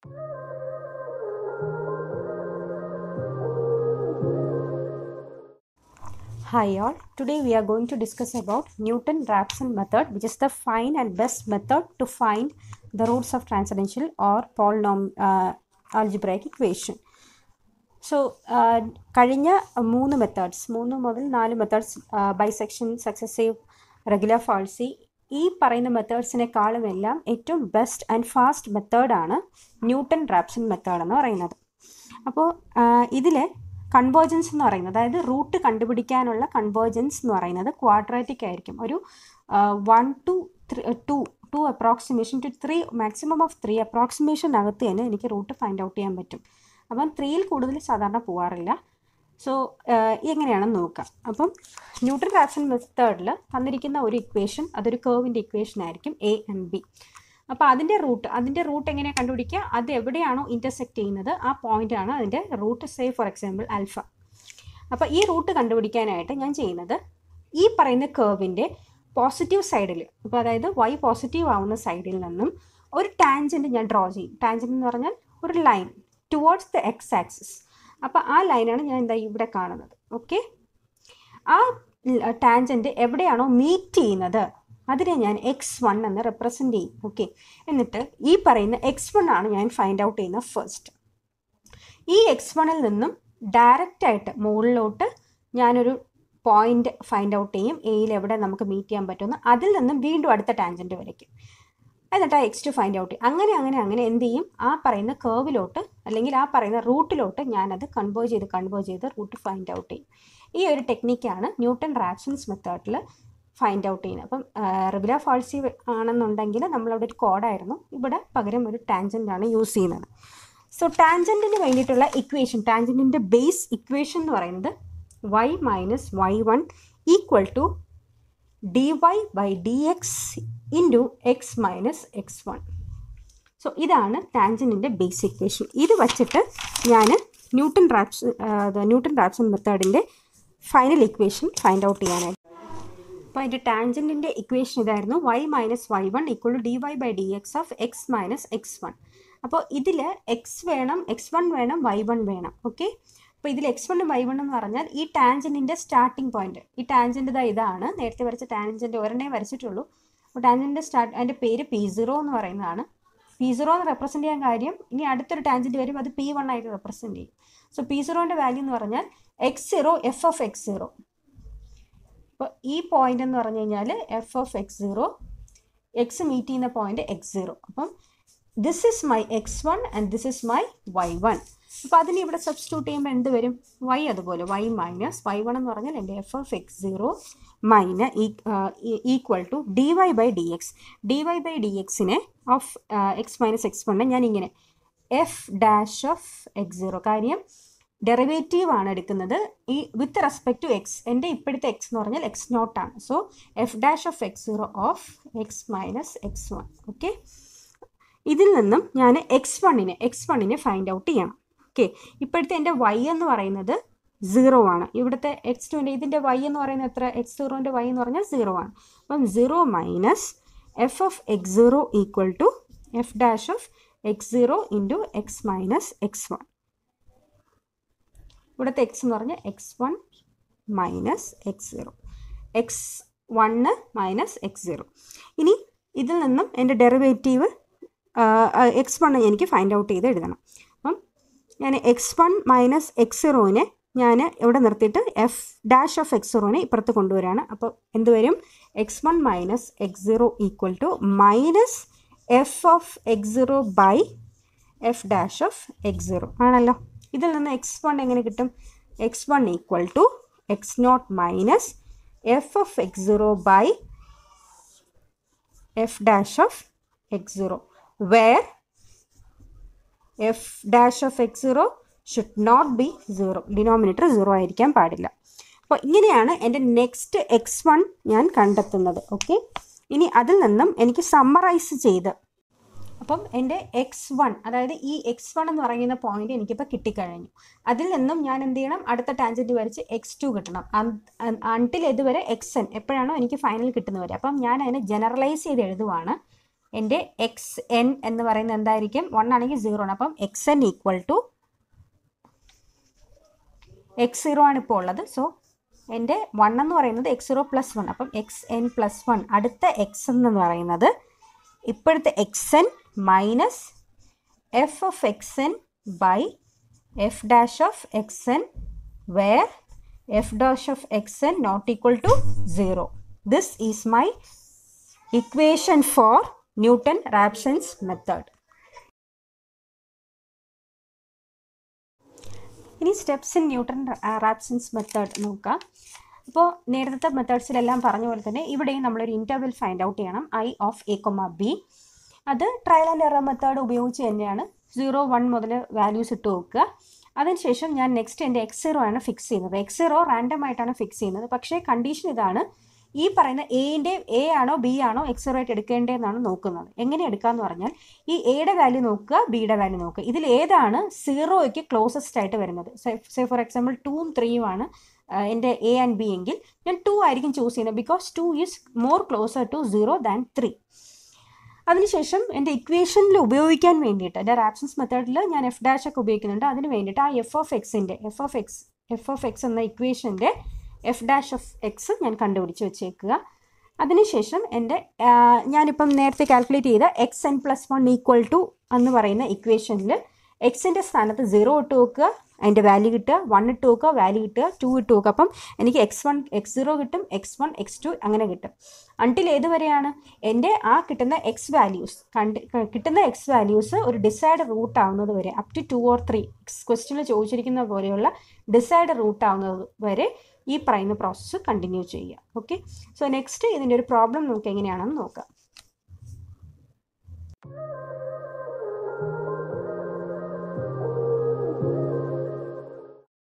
Hi all, today we are going to discuss about Newton-Raphson method which is the fine and best method to find the roots of transcendental or polynom uh, algebraic equation. So കഴിഞ്ഞ മൂന്ന് methods മൂന്ന് മുതൽ നാല് methods bisection successive regular falsi ഈ പറയുന്ന മെത്തേഡ്സിനെക്കാളും എല്ലാം ഏറ്റവും ബെസ്റ്റ് ആൻഡ് ഫാസ്റ്റ് മെത്തേഡാണ് ന്യൂട്ടൺ റാപ്സൺ മെത്തേഡ് എന്ന് പറയുന്നത് അപ്പോൾ ഇതിൽ കൺവേർജൻസ് എന്ന് പറയുന്നത് അതായത് റൂട്ട് കണ്ടുപിടിക്കാനുള്ള കൺവേർജൻസ് എന്ന് പറയുന്നത് ക്വാഡ്രാറ്റിക് ആയിരിക്കും ഒരു one two three two two approximation two three maximum of three അപ്രോക്സിമേഷനകത്ത് തന്നെ എനിക്ക് റൂട്ട് ഫൈൻഡ് ഔട്ട് ചെയ്യാൻ പറ്റും അപ്പം ത്രീയിൽ കൂടുതൽ സാധാരണ പോകാറില്ല സോ എങ്ങനെയാണെന്ന് നോക്കാം അപ്പം ന്യൂട്രൽ റാപ്സൺ മെത്തേഡിൽ തന്നിരിക്കുന്ന ഒരു ഇക്വേഷൻ അതൊരു കേർവിൻ്റെ ഇക്വേഷൻ ആയിരിക്കും എ ആൻഡ് ബി അപ്പോൾ അതിൻ്റെ റൂട്ട് അതിൻ്റെ റൂട്ട് എങ്ങനെയാണ് കണ്ടുപിടിക്കുക അത് എവിടെയാണോ ഇൻ്റർസെക്റ്റ് ചെയ്യുന്നത് ആ പോയിന്റ് ആണ് അതിൻ്റെ root say for example alpha അപ്പോൾ ഈ റൂട്ട് കണ്ടുപിടിക്കാനായിട്ട് ഞാൻ ചെയ്യുന്നത് ഈ പറയുന്ന കേർവിൻ്റെ പോസിറ്റീവ് സൈഡിൽ അപ്പോൾ അതായത് വൈ പോസിറ്റീവ് ആവുന്ന സൈഡിൽ നിന്നും ഒരു ടാൻജൻറ്റ് ഞാൻ ഡ്രോ ചെയ്യും ടാൻജൻറ്റ് എന്ന് പറഞ്ഞാൽ ഒരു line towards the X axis അപ്പോൾ ആ ലൈനാണ് ഞാൻ എന്താ ഇവിടെ കാണുന്നത് ഓക്കെ ആ ടാൻജൻറ്റ് എവിടെയാണോ മീറ്റ് ചെയ്യുന്നത് അതിനെ ഞാൻ എക്സ് വൺ എന്ന് റെപ്രസെൻ്റ് ചെയ്യും ഓക്കെ എന്നിട്ട് ഈ പറയുന്ന എക്സ് വൺ ആണ് ഞാൻ ഫൈൻഡ് ഔട്ട് ചെയ്യുന്ന ഫസ്റ്റ് ഈ എക്സ് വണ്ണിൽ നിന്നും ഡയറക്റ്റ് ആയിട്ട് മുകളിലോട്ട് ഞാനൊരു പോയിന്റ് ഫൈൻഡ് ഔട്ട് ചെയ്യും എയിൽ എവിടെ നമുക്ക് മീറ്റ് ചെയ്യാൻ പറ്റുമെന്ന് അതിൽ നിന്നും വീണ്ടും അടുത്ത ടാൻജൻറ്റ് വരയ്ക്കും എന്നിട്ട് ആ എക്സ് ടു ഫൈൻഡ് ഔട്ട് ചെയ്യും അങ്ങനെ അങ്ങനെ അങ്ങനെ എന്ത് ചെയ്യും ആ പറയുന്ന കേർവിലോട്ട് അല്ലെങ്കിൽ ആ പറയുന്ന റൂട്ടിലോട്ട് ഞാനത് കൺവേർട്ട് ചെയ്ത് കൺവേർട്ട് ചെയ്ത് റൂട്ട് ഫൈൻഡ് ഔട്ട് ചെയ്യും ഈ ഒരു ടെക്നിക്കാണ് ന്യൂട്ടൺ റാപ്സൺസ് മെത്തേഡിൽ ഫൈൻഡ് ഔട്ട് ചെയ്യുന്നത് അപ്പം റെഗുലർ ഫാൾസി ആണെന്നുണ്ടെങ്കിൽ നമ്മളവിടെ ഒരു കോഡായിരുന്നു ഇവിടെ പകരം ഒരു ടാൻജൻ്റ് ആണ് യൂസ് ചെയ്യുന്നത് സോ ടാൻജൻറ്റിന് വേണ്ടിയിട്ടുള്ള ഇക്വേഷൻ ടാൻജൻറ്റിൻ്റെ ബേസ് ഇക്വേഷൻ എന്ന് പറയുന്നത് Y minus Y one equal to D Y by D X into X minus X one so ഇതാണ് ടാൻജൻറ്റിൻ്റെ ബേസ് ഇക്വേഷൻ ഇത് വച്ചിട്ട് ഞാൻ ന്യൂട്ടൺ റാപ്സ് ന്യൂട്ടൺ റാപ്സൺ മെത്തേഡിൻ്റെ ഫൈനൽ ഇക്വേഷൻ ഫൈൻഡ് ഔട്ട് ചെയ്യാനായിട്ട് അപ്പോൾ അതിൻ്റെ ടാൻജൻറ്റിൻ്റെ ഇക്വേഷൻ ഇതായിരുന്നു Y minus Y one equal to D Y by D X of X minus X one അപ്പോൾ ഇതിൽ എക്സ് വേണം എക്സ് വൺ വേണം വൈ വൺ വേണം ഓക്കെ അപ്പോൾ ഇതിൽ എക്സ് വണ്ണും വൈ വണ്ണും എന്ന് പറഞ്ഞാൽ ഈ ടാൻജൻറ്റിൻ്റെ സ്റ്റാർട്ടിംഗ് പോയിന്റ് ഈ ടാൻജൻറ്റ് ഇതാ ഇതാണ് നേരത്തെ വരച്ച ടാൻജൻറ്റ് ഒരെണ്ണേ വരച്ചിട്ടുള്ളൂ അപ്പോൾ ടാൻജൻറ്റിൻ്റെ സ്റ്റാർട്ട് അതിൻ്റെ പേര് പി സീറോ എന്ന് പറയുന്നതാണ് പി സീറോ എന്ന് റെപ്രസെൻറ്റ് ചെയ്യാൻ കാര്യം ഇനി അടുത്തൊരു ടാൻജൻറ്റ് വരും അത് പി വൺ ആയിട്ട് റെപ്രസെൻറ്റ് ചെയ്യും സോ പി സീറോൻ്റെ വാല്യൂ എന്ന് പറഞ്ഞാൽ X zero F of X zero അപ്പോൾ ഈ പോയിന്റ് എന്ന് പറഞ്ഞു കഴിഞ്ഞാൽ F of X zero X meet ചെയ്യുന്ന പോയിന്റ് എക്സ് സീറോ അപ്പം this is my X one and this is my Y one അപ്പോൾ അതിന് ഇവിടെ സബ്സ്റ്റിറ്റ്യൂട്ട് ചെയ്യുമ്പോൾ എന്ത് വരും വൈ അതുപോലെ വൈ മൈനസ് വൈ വൺ എന്ന് പറഞ്ഞാൽ എൻ്റെ F of X zero minus equal to D Y by D X D Y by D എക്സിനെ of X minus X one ഞാനിങ്ങനെ F dash of X zero കാര്യം derivative ആണ് എടുക്കുന്നത് ഈ with respect to X എൻ്റെ ഇപ്പോഴത്തെ X എന്ന് പറഞ്ഞാൽ എക്സ് നോട്ട് ആണ് so F dash of X zero of X minus X one okay ഇതിൽ നിന്നും ഞാൻ എക്സ് വണ്ണിനെ എക്സ് വണ്ണിനെ ഫൈൻഡ് ഔട്ട് ചെയ്യണം ഓക്കെ ഇപ്പോഴത്തെ എൻ്റെ വൈ എന്ന് പറയുന്നത് സീറോ ആണ് ഇവിടുത്തെ എക്സ് ടുവിൻ്റെ ഇതിൻ്റെ വൈ എന്ന് പറയുന്നത് എത്ര എക്സ് സീറോൻ്റെ വൈ എന്ന് പറഞ്ഞാൽ സീറോ ആണ് അപ്പം zero minus F of X zero equal to F dash of X zero into X minus X one ഇവിടുത്തെ എക്സ് എന്ന് പറഞ്ഞാൽ X one minus X zero X one minus X zero ഇനി ഇതിൽ നിന്നും എൻ്റെ ഡെറിവേറ്റീവ് എക്സ് വൺ എനിക്ക് find out ചെയ്ത് എഴുതണം അപ്പം ഞാൻ എക്സ് വൺ മൈനസ് എക്സ് സീറോനെ ഞാൻ ഇവിടെ നിർത്തിയിട്ട് എഫ് ഡാഷ് ഓഫ് എക്സ് സീറോനെ ഇപ്പുറത്ത് കൊണ്ടുവരികയാണ് അപ്പോൾ എന്ത് വരും X one minus X zero equal to minus F of X zero by F dash of X zero ആണല്ലോ ഇതിൽ നിന്ന് എക്സ് വൺ എങ്ങനെ കിട്ടും X one equal to X naught minus F of X zero by F dash of X zero where F dash of X zero should not be zero denominator zero ആയിരിക്കാൻ പാടില്ല അപ്പോൾ ഇങ്ങനെയാണ് എൻ്റെ next X one ഞാൻ കണ്ടെത്തുന്നത് okay ഇനി അതിൽ നിന്നും എനിക്ക് സമ്മറൈസ് ചെയ്ത് അപ്പം എൻ്റെ എക്സ് വൺ അതായത് ഈ എക്സ് വൺ എന്ന് പറയുന്ന പോയിന്റ് എനിക്കിപ്പോൾ കിട്ടിക്കഴിഞ്ഞു അതിൽ നിന്നും ഞാൻ എന്ത് ചെയ്യണം അടുത്ത ടാൻജൻറ്റ് വരച്ച് എക്സ് ടു കിട്ടണം അൺടിൽ ഇതുവരെ എക്സ് എൻ എപ്പോഴാണോ എനിക്ക് ഫൈനൽ കിട്ടുന്നത് വരെ അപ്പം ഞാൻ അതിനെ ജനറലൈസ് ചെയ്ത് എഴുതുവാണ് എൻ്റെ എക്സ് എൻ എന്ന് പറയുന്നത് എന്തായിരിക്കും വൺ ആണെങ്കിൽ സീറോ ആണ് അപ്പം X N equal to X zero ആണ് ഇപ്പോൾ ഉള്ളത് സോ എൻ്റെ വൺ എന്ന് പറയുന്നത് എക്സ് സീറോ പ്ലസ് വൺ അപ്പം എക്സ് എൻ പ്ലസ് വൺ അടുത്ത എക്സ് എന്ന് പറയുന്നത് ഇപ്പോഴത്തെ X N minus F of X N by F dash of X N where F dash of X N not equal to zero this is my equation for Newton Raphson's method ഇനി steps in Newton Raphson's method നോക്കാം അപ്പോൾ നേരത്തെ മെത്തേഡ്സിലെല്ലാം പറഞ്ഞ പോലെ തന്നെ ഇവിടെയും നമ്മളൊരു ഇൻ്റർവെൽ ഫൈൻഡ് ഔട്ട് ചെയ്യണം I of A comma B അത് ട്രയൽ ആൻഡ് എറർ മെത്തേഡ് ഉപയോഗിച്ച് തന്നെയാണ് സീറോ വൺ മുതൽ വാല്യൂസ് ഇട്ട് നോക്കുക അതിനുശേഷം ഞാൻ നെക്സ്റ്റ് എൻ്റെ എക്സ് സീറോ ആണ് ഫിക്സ് ചെയ്യുന്നത് എക്സ് സീറോ റാൻഡം ആയിട്ടാണ് ഫിക്സ് ചെയ്യുന്നത് പക്ഷേ കണ്ടീഷൻ ഇതാണ് ഈ പറയുന്ന എയുടെ എ ആണോ ബി ആണോ എക്സ് സീറോ ആയിട്ട് എടുക്കേണ്ടതെന്നാണ് നോക്കുന്നത് എങ്ങനെ എടുക്കാന്ന് പറഞ്ഞാൽ ഈ എയുടെ വാല്യൂ നോക്കുക ബിയുടെ വാല്യൂ നോക്കുക ഇതിൽ ഏതാണ് സീറോയ്ക്ക് ക്ലോസസ്റ്റ് ആയിട്ട് വരുന്നത് സേ ഫോർ എക്സാമ്പിൾ ടൂവും ത്രീയും ആണ് എൻ്റെ എ ആൻഡ് ബി എങ്കിൽ ഞാൻ ടു ആയിരിക്കും ചൂസ് ചെയ്യുന്നത് because two is more closer to zero than three അതിനുശേഷം എൻ്റെ ഇക്വേഷനിൽ ഉപയോഗിക്കാൻ വേണ്ടിയിട്ട് എൻ്റെ റാപ്സൻസ് മെത്തേഡിൽ ഞാൻ എഫ് ഡാഷ് ഒക്കെ ഉപയോഗിക്കുന്നുണ്ട് അതിന് വേണ്ടിയിട്ട് ആ എഫ് ഓഫ് എക്സിൻ്റെ F of X F of X എന്ന ഇക്വേഷൻ്റെ എഫ് ഡാഷ് ഓഫ് എക്സ് ഞാൻ കണ്ടുപിടിച്ച് വെച്ചേക്കുക അതിനുശേഷം എൻ്റെ ഞാനിപ്പം നേരത്തെ കാൽക്കുലേറ്റ് ചെയ്ത X N plus one equal to എന്ന് പറയുന്ന ഇക്വേഷനിൽ എക്സിൻ്റെ സ്ഥാനത്ത് സീറോ ഇട്ട് നോക്കുക അതിൻ്റെ വാല്യൂ കിട്ടുക വൺ ഇട്ട് നോക്കുക വാല്യൂ കിട്ടുക ടു ഇട്ട് നോക്കുക അപ്പം എനിക്ക് എക്സ് വൺ എക്സ് സീറോ കിട്ടും എക്സ് വൺ എക്സ് ടു അങ്ങനെ കിട്ടും അൺടിൽ ഏതുവരെയാണ് എൻ്റെ ആ കിട്ടുന്ന എക്സ് വാല്യൂസ് കണ്ട് കിട്ടുന്ന എക്സ് വാല്യൂസ് ഒരു ഡിസൈഡ് റൂട്ട് ആവുന്നത് വരെ up to two or three ക്വസ്റ്റ്യനിൽ ചോദിച്ചിരിക്കുന്ന പോലെയുള്ള ഡിസൈഡ് റൂട്ട് ആവുന്നത് വരെ ഈ പറയുന്ന പ്രോസസ്സ് കണ്ടിന്യൂ ചെയ്യുക ഓക്കെ സോ നെക്സ്റ്റ് ഇതിൻ്റെ ഒരു പ്രോബ്ലം നമുക്ക് എങ്ങനെയാണെന്ന് നോക്കാം